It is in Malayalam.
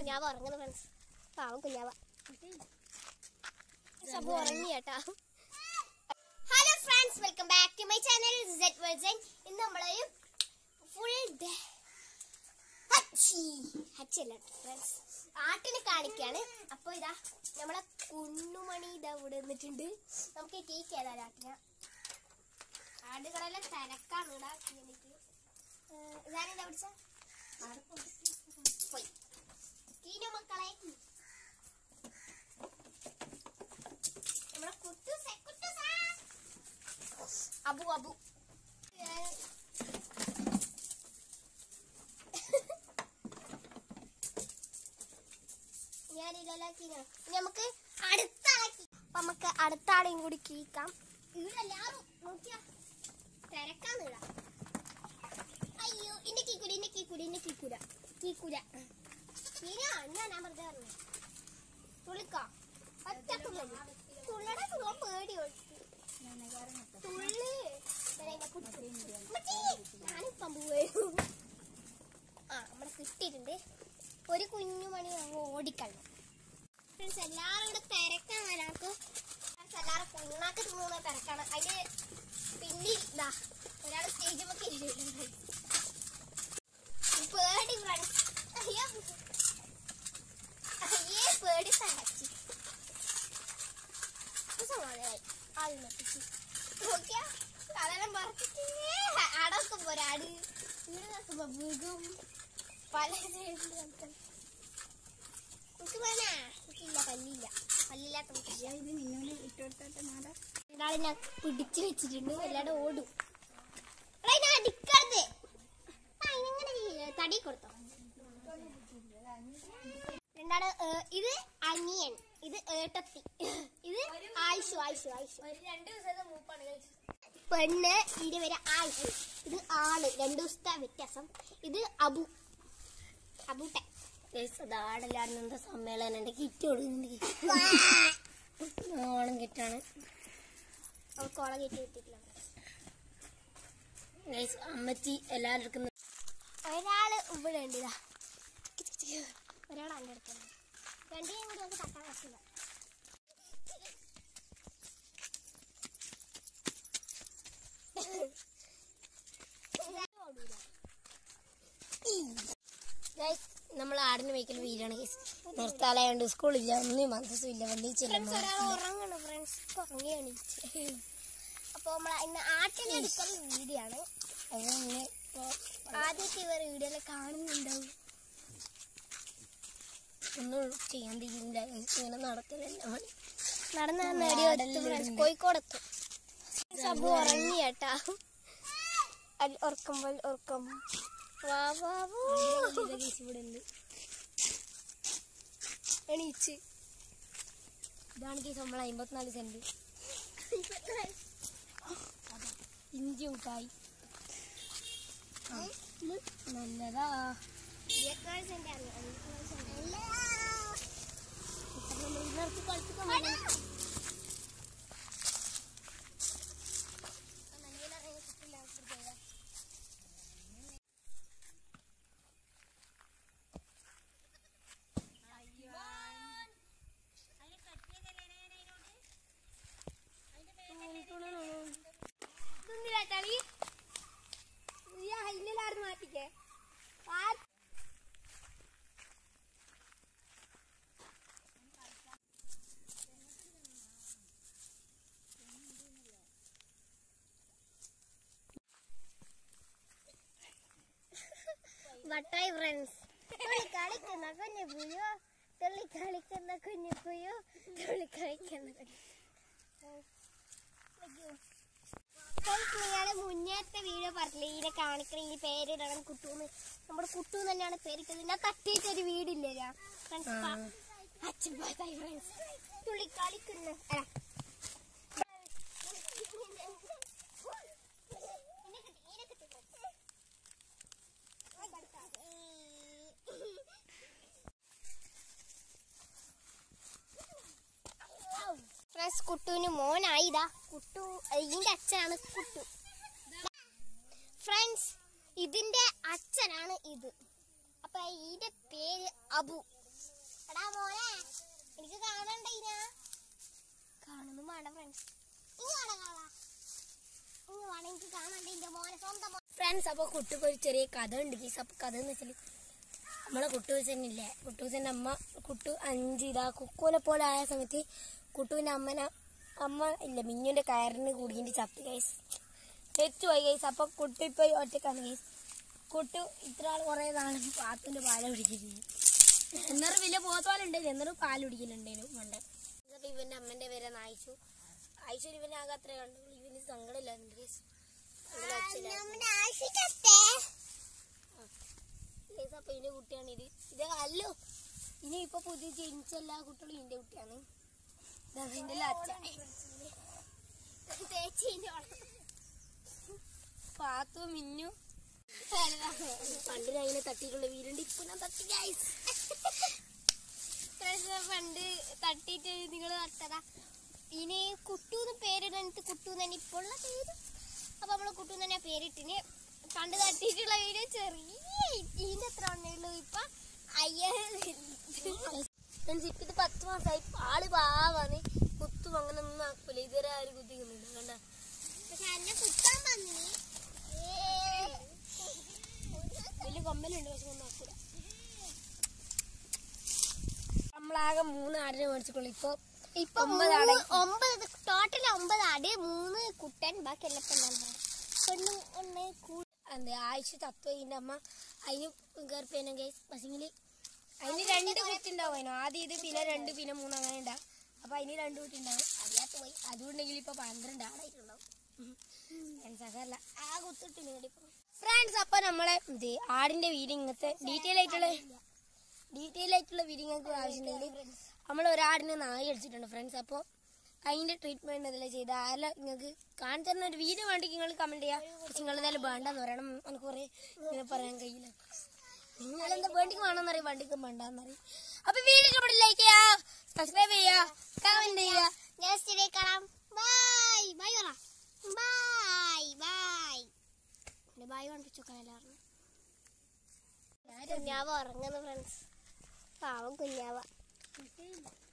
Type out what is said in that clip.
കുഞ്ഞാവ ഉറങ്ങുന്നു ഫ്രണ്ട്സ് പാവം കുഞ്ഞാവ സബു ഉറങ്ങി കേട്ടാ hello friends welcome back to my channel സെറ്റ് വെർജൻ ഇന്ന് നമ്മളൊരു ഫുൾ ഡേ ഹച്ചി ഹച്ചി അല്ല ഫ്രണ്ട്സ് ആട്ടിനെ കാണിക്കാണ് അപ്പൊ ഇതാ നമ്മളെ കുന്നുമണി ഇതാ ഇവിടെ നിന്നിട്ടുണ്ട് നമുക്ക് കേക്ക് ഏതാ ആട്ടിന ആടുകളെല്ലാം തിരക്കാണ് ഇടാ എനിക്ക് ഇതാരെന്താ പിടിച്ച പോയി കീനു മക്കളെ നമ്മളെ കുട്ടൂസേ കുട്ടൂസാ അബു അബു ഞാനിതെല്ലാം കീനോ ഇനി നമുക്ക് അടുത്ത ആളെ കീ- അപ്പൊ നമുക്ക് അടുത്ത ആളെയും കൂടി കീക്കാം ഇവിടെ എല്ലാവരും നോക്കിയാ തിരക്കാന്ന് ഇടാ അയ്യോ ഇന്റെ കീക്കൂല ഇന്റെ കീക്കൂല ഇന്റെ കീക്കൂല കീക്കൂല കീന എന്നാ ഞാൻ വെറുതെ പറഞ്ഞു തുള്ളിക്കോ ഒറ്റ തുള്ളല് തുള്ളട തുള്ള പേടി ഒഴിച്ചു തുള്ളി ഞാനിപ്പം പോവേ ആ നമ്മളെ കിട്ടിയിട്ടുണ്ട് ഒരു കുഞ്ഞു മണി ഓടിക്കളഞ്ഞു ഫ്രണ്ട്സ് എല്ലാവരും ഇവിടെ തിരക്കാണ് ഞങ്ങൾക്ക് എല്ലാവരും കുഞ്ഞാക്ക് തിന്നുന്ന തിരക്കാണ് അതിന് പിന്നെ ഇതാ ഒരാൾ സ്റ്റേജ് ഒക്കെ ഇരിക്കുന്നുണ്ട് പേടി ഫ്രണ്ട്സ് അയ്യോ അയ്യേ പേടി തടച്ചു സമാധാനായി ആദ്യം നിർത്തിച്ചു നോക്കിയാ കടലം പറത്തിട്ടേ അടക്കം പോരാട് വീട് നോക്കുമ്പോ വീകും പല നമുക്ക് വേണ എനിക്കില്ല പല്ലില്ല പല്ലില്ലാത്ത കുട്ടിയാ ഇത് നിന്നോട് ഇട്ടുകൊടുത്തോട്ടെ നാളെ രണ്ടാളെ ഞാൻ പിടിച്ചു വെച്ചിട്ടുണ്ട് എല്ലാവരും ഓടും എടാ, ഇതിനെ അടിക്കരുത് ആ, ഇതിങ്ങനെ ചെയ്യ്. തടി കൊടുത്തോ രണ്ടാള് ഏ, ഇത് അനിയൻ ഇത് ഏട്ടത്തി ഇത് ആയിഷു ആയിഷു ആയിഷു രണ്ട് ദിവസത്തെ മൂപ്പാണ് പെണ്ണ് ഇതിന്റെ പേര് ആയിഷു ഇത് ആള് രണ്ടു ദിവസത്തെ വ്യത്യാസം ഇത് അബു അബൂട്ടെ അതാടെല്ലാരും എന്താ സമ്മേളനം എന്റെ കിറ്റ് കൊടുക്കുന്നുണ്ട് ഓണം കിറ്റാണ് അവൾക്ക് ഓളം കയറ്റി കിട്ടിയിട്ടില്ല ഗൈസ് അമ്മച്ചി എല്ലാവരും എടുക്കുന്ന ഒരാള് ഇവിടെ ഉണ്ട് ഇതാ ഒരാൾ എൻ്റെ അടുത്തുണ്ട് രണ്ടിനെയും കൂടി നമുക്ക് തട്ടാൻ പറ്റില്ല ഗൈസ് നമ്മൾ ആടിന് വയ്ക്കൽ വീരാണ് ഗൈസ് നിർത്താലായോണ്ട് സ്കൂളില്ല ഒന്നും മദ്രസും ഇല്ല വല്ലിച്ചില്ല ഫ്രണ്ട്സ് ഒരാൾ ഉറങ്ങണം ഫ്രണ്ട്സ് ഉറങ്ങി എണീച്ച് അപ്പോൾ നമ്മൾ ഇന്ന് ആട്ടിനെ എടുക്കൽ വീഡിയോ ആണ് അതുകൊണ്ട് ആദ്യത്തെ ഇവർ വീഡിയോയിൽ കാണുന്നുണ്ടാവും ഒന്നും ചെയ്യാൻ തീരില്ല guys. ഇങ്ങനെ നടക്കലല്ല പണി നടന്ന് നേടി എത്തും ഫ്രണ്ട്സ് കോഴിക്കോടെത്തും സബു ഉറങ്ങി കേട്ടാ അൽ- ഉറക്കുമ്പോൾ ഉറക്കം വാ വാ വാ ഗൈസ് ഇവിടെ ഉണ്ട് എണീച്ച് ഇതാണ് ഗൈസ് നമ്മൾ അമ്പത്തിനാല് സെന്റ് ഇഞ്ചി ഊട്ടായി നല്ലതാ ഇരുപത്തിനാല് സെന്റ് ആണ് ഇരുപത്തിനാല് സെന്റ്. ഇപ്പൊ നമ്മൾ ഇതിനകത്ത് കളിച്ചിട്ട് വരണം. ആ മഞ്ഞയില ഇറങ്ങി കിട്ടില്ല, ഇവിടെ ചെയ്താ. ഇതൊന്നുമില്ല കളി ഈ ഹൈലിലാറ് മാറ്റിക്കേ ആ വട്ടായി ഫ്രണ്ട്സ് തുള്ളി കളിക്കുന്ന കുഞ്ഞു പുയോ തുള്ളി കളിക്കുന്ന കുഞ്ഞു പുയോ തുള്ളി കളിക്കുന്ന കുഞ്ഞു നിങ്ങള് മുന്നേത്തെ വീഡിയോ പറഞ്ഞില്ലേ ഇതിനെ കാണിക്കണ ഈ പേരിടണം കുട്ടൂന്ന് നമ്മുടെ കുട്ടു തന്നെയാണ് പേരിട്ടത് ഞാൻ തട്ടിയിട്ട് ഒരു വീടില്ല ഫ്രണ്ട്സ് അച്ഛൻ ഫ്രണ്ട്സ് തുള്ളി കളിക്കുന്ന അല്ല എന്നെ കിട്ടി, എന്നെ കിട്ടി. ഫ്രണ്ട്സ് കുട്ടുവിന് മോനായി ഇതാ കുട്ടു ഇതിന്റെ അച്ഛനാണ് കുട്ടു ഫ്രണ്ട്സ് ഇതിന്റെ അച്ഛനാണ് ഇത് അപ്പൊ ഇതിന്റെ പേര് അബു മോനെ എനിക്ക് കാണണ്ട ഇതിനാ കാണുന്നു വേണ്ട ഫ്രണ്ട്സ് ഇനി വേണം കാണാ ഇനി വേണം എനിക്ക് കാണണ്ട എന്റെ മോനെ സ്വന്തം മോനെ ഫ്രണ്ട്സ് അപ്പോൾ കുട്ടിക്ക് ഒരു ചെറിയ കഥ ഉണ്ട് ഗീസ് അപ്പോൾ കഥ എന്ന് വെച്ചാൽ നമ്മളെ കുട്ടൂസനില്ലേ കുട്ടൂസൻ്റെ അമ്മ കുട്ടു അഞ്ച് ഇതാ കുക്കൂനെ പോലെ ആയ സമയത്ത് കുട്ടുവിൻ്റെ അമ്മന അമ്മ ഇല്ല മിഞ്ഞുൻ്റെ കയറിന് കുടുങ്ങിയിട്ട് ചത്ത് ഗൈസ് തെറ്റുപോയി ഗൈസ് അപ്പോൾ കുട്ടു ഇപ്പോൾ ഒറ്റക്കാണ് ഗൈസ് കുട്ടു ഇത്ര ആൾ കുറേ നാളെ പാത്തിൻ്റെ പാല കുടിക്കുന്നത് എന്നൊരു വലിയ പോത്തോലുണ്ട് എന്നൊരു പാൽ കുടിക്കലുണ്ടേനു പണ്ട് എന്നിട്ട് ഇവൻ്റെ അമ്മൻ്റെ പേരെ നായിച്ചു അയച്ചു ഇവനെ ആകെ അത്രേ കണ്ടുള്ളൂ ഇവന് സങ്കടമില്ലായിരുന്നു ഗൈസ് സങ്കടം വെച്ചില്ല നമ്മുടെ ആശിക്കത്തെ ഗൈസ് അപ്പൊ ഇതിന്റെ കുട്ടിയാണ് ഇത് ഇത് അല്ലോ ഇനി ഇപ്പൊ പുതിയ ജനിച്ച എല്ലാ കുട്ടികളും ഇതിന്റെ കുട്ടിയാണ് ഇതാണ് ഇതിന്റെ അച്ഛൻ തേച്ചിന്റെ പാത്തു മിന്നു പണ്ട് ഞാൻ അതിനെ തട്ടിയിട്ടുള്ള വീടുണ്ട് ഇപ്പൊ ഞാൻ തട്ടി ഗൈസ് പണ്ട് തട്ടിയിട്ട് നിങ്ങൾ നട്ടതാ ഇനി കുട്ടൂന്ന് പേരിടണിട്ട് കുട്ടൂന്ന് തന്നെ ഇപ്പോൾ ഉള്ള പേര് അപ്പൊ നമ്മള് കുട്ടൂന്ന് തന്നെ പേരിട്ടിന് പണ്ട് തട്ടിയിട്ടുള്ള വീഡിയോ ചെറിയ ഇതിന്റെ എത്ര ഉള്ളൂ ഇപ്പൊ അയ്യായിരം ഫ്രണ്ട്സ് ഇപ്പൊ ഇത് പത്ത് മാസമായി ആള് പാവാണ് കുത്തും അങ്ങനെ ഒന്നും ആക്കൂല ഇതുവരെ ആരും കുത്തിക്കുന്നുണ്ട് കണ്ട പക്ഷെ എന്നെ കുത്താൻ വന്നി വലിയ കൊമ്പലുണ്ട് പക്ഷെ ഒന്നും ആക്കൂല നമ്മളാകെ മൂന്ന് ആടിനെ മേടിച്ചിട്ടുള്ളൂ ഇപ്പൊ ഇപ്പൊ ഒമ്പത് മൂന്ന് ആടായി. ഒമ്പത് ടോട്ടൽ ഒമ്പത് ആട് മൂന്ന് കുട്ടൻ ബാക്കി എല്ലാം പെണ്ണാണ് പെണ്ണ് ഒന്ന് കൂ- എന്ത് ആഴ്ച തത്വ ഇതിന്റെ അമ്മ അതിന് കയറിപ്പേന ഗൈസ് പക്ഷെങ്കില് അതിന് രണ്ട് കുട്ടി ഉണ്ടാവും അതിന് ആദ്യം ഇത് പിന്നെ രണ്ട് പിന്നെ മൂന്ന് അങ്ങനെ ഉണ്ടാവും അപ്പൊ അതിന് രണ്ട് കുട്ടി ഉണ്ടാവും അറിയാത്ത പോയി അതുകൊണ്ടെങ്കിൽ ഇപ്പൊ പന്ത്രണ്ട് ആടായിട്ടുണ്ടാവും അതല്ല ആ കുത്തിട്ടിന് ഫ്രണ്ട്സ് അപ്പൊ നമ്മളെ ഇത് ആടിന്റെ വീഡിയോ ഇങ്ങനത്തെ ഡീറ്റെയിൽ ആയിട്ടുള്ള ഡീറ്റെയിൽ ആയിട്ടുള്ള വീഡിയോ നിങ്ങൾക്ക് ആവശ്യമുണ്ടെങ്കിൽ നമ്മൾ ഒരാടിനെ നായി അടിച്ചിട്ടുണ്ട് ഫ്രണ്ട്സ് അപ്പോൾ അതിന്റെ ട്രീറ്റ്മെന്റ് അതെല്ലാം ചെയ്ത് ആരെല്ലാം നിങ്ങൾക്ക് കാണിച്ചു തരുന്ന ഒരു വീഡിയോ വേണ്ടി നിങ്ങൾ കമന്റ് ചെയ്യാം പക്ഷെ നിങ്ങൾ എന്തായാലും വേണ്ടെന്ന് പറയണം എനിക്ക് കുറേ ഇങ്ങനെ പറയാൻ കഴിയില്ല നിങ്ങൾ എന്താ വേണ്ടിക്ക് വേണമെന്ന് അറിയാം വണ്ടിക്ക് വേണ്ടെന്ന് അറിയാം അപ്പൊ വീഡിയോ ഇഷ്ടപ്പെട്ട് ലൈക്ക് ചെയ്യാ സബ്സ്ക്രൈബ് ചെയ്യാ കമന്റ് ചെയ്യാ നെക്സ്റ്റ് ഡേ കാണാം ബൈ ബൈ പറ ബൈ ബൈ ബൈ കണ്ടിച്ചോക്കാൻ എല്ലാവരും കുഞ്ഞാവ ഉറങ്ങുന്നു ഫ്രണ്ട്സ് പാവം കുഞ്ഞാവ